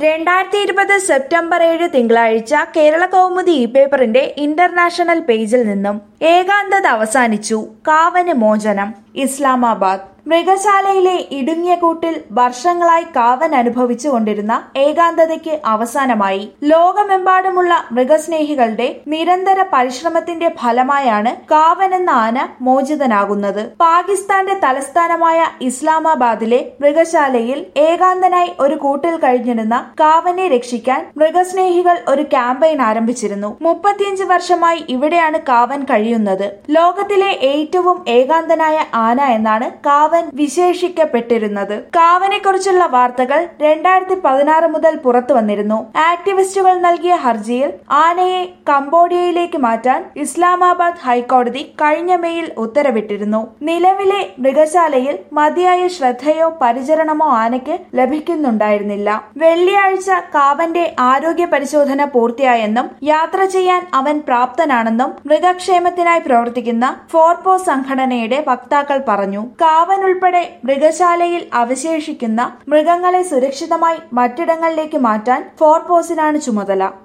രണ്ടായിരത്തി ഇരുപത് സെപ്റ്റംബർ ഏഴ് തിങ്കളാഴ്ച കേരള കൗമുദി ഇ പേപ്പറിന്റെ ഇന്റർനാഷണൽ പേജിൽ നിന്നും ഏകാന്തത അവസാനിച്ചു കാവന് മോചനം ഇസ്ലാമാബാദ് മൃഗശാലയിലെ ഇടുങ്ങിയ കൂട്ടിൽ വർഷങ്ങളായി കാവൻ അനുഭവിച്ചു കൊണ്ടിരുന്ന ഏകാന്തതയ്ക്ക് അവസാനമായി ലോകമെമ്പാടുമുള്ള മൃഗസ്നേഹികളുടെ നിരന്തര പരിശ്രമത്തിന്റെ ഫലമായാണ് കാവൻ എന്ന ആന മോചിതനാകുന്നത് പാകിസ്ഥാന്റെ തലസ്ഥാനമായ ഇസ്ലാമാബാദിലെ മൃഗശാലയിൽ ഏകാന്തനായി ഒരു കൂട്ടിൽ കഴിഞ്ഞിരുന്ന കാവനെ രക്ഷിക്കാൻ മൃഗസ്നേഹികൾ ഒരു ക്യാമ്പയിൻ ആരംഭിച്ചിരുന്നു മുപ്പത്തിയഞ്ച് വർഷമായി ഇവിടെയാണ് കാവൻ കഴിയുന്നത് ലോകത്തിലെ ഏറ്റവും ഏകാന്തനായ ആന എന്നാണ് കാവൻ വിശേഷിക്കപ്പെട്ടിരുന്നത് കാവനെ കുറിച്ചുള്ള വാർത്തകൾ രണ്ടായിരത്തി പതിനാറ് മുതൽ പുറത്തു വന്നിരുന്നു ആക്ടിവിസ്റ്റുകൾ നൽകിയ ഹർജിയിൽ ആനയെ കംബോഡിയയിലേക്ക് മാറ്റാൻ ഇസ്ലാമാബാദ് ഹൈക്കോടതി കഴിഞ്ഞ മെയിൽ ഉത്തരവിട്ടിരുന്നു നിലവിലെ മൃഗശാലയിൽ മതിയായ ശ്രദ്ധയോ പരിചരണമോ ആനയ്ക്ക് ലഭിക്കുന്നുണ്ടായിരുന്നില്ല വെള്ളിയാഴ്ച കാവന്റെ ആരോഗ്യ പരിശോധന പൂർത്തിയായെന്നും യാത്ര ചെയ്യാൻ അവൻ പ്രാപ്തനാണെന്നും മൃഗക്ഷേമത്തിനായി പ്രവർത്തിക്കുന്ന ഫോർപോ സംഘടനയുടെ വക്താക്കൾ പറഞ്ഞു കാവൻ ഉൾപ്പെടെ മൃഗശാലയിൽ അവശേഷിക്കുന്ന മൃഗങ്ങളെ സുരക്ഷിതമായി മറ്റിടങ്ങളിലേക്ക് മാറ്റാൻ ഫോർപോസിനാണ് ചുമതല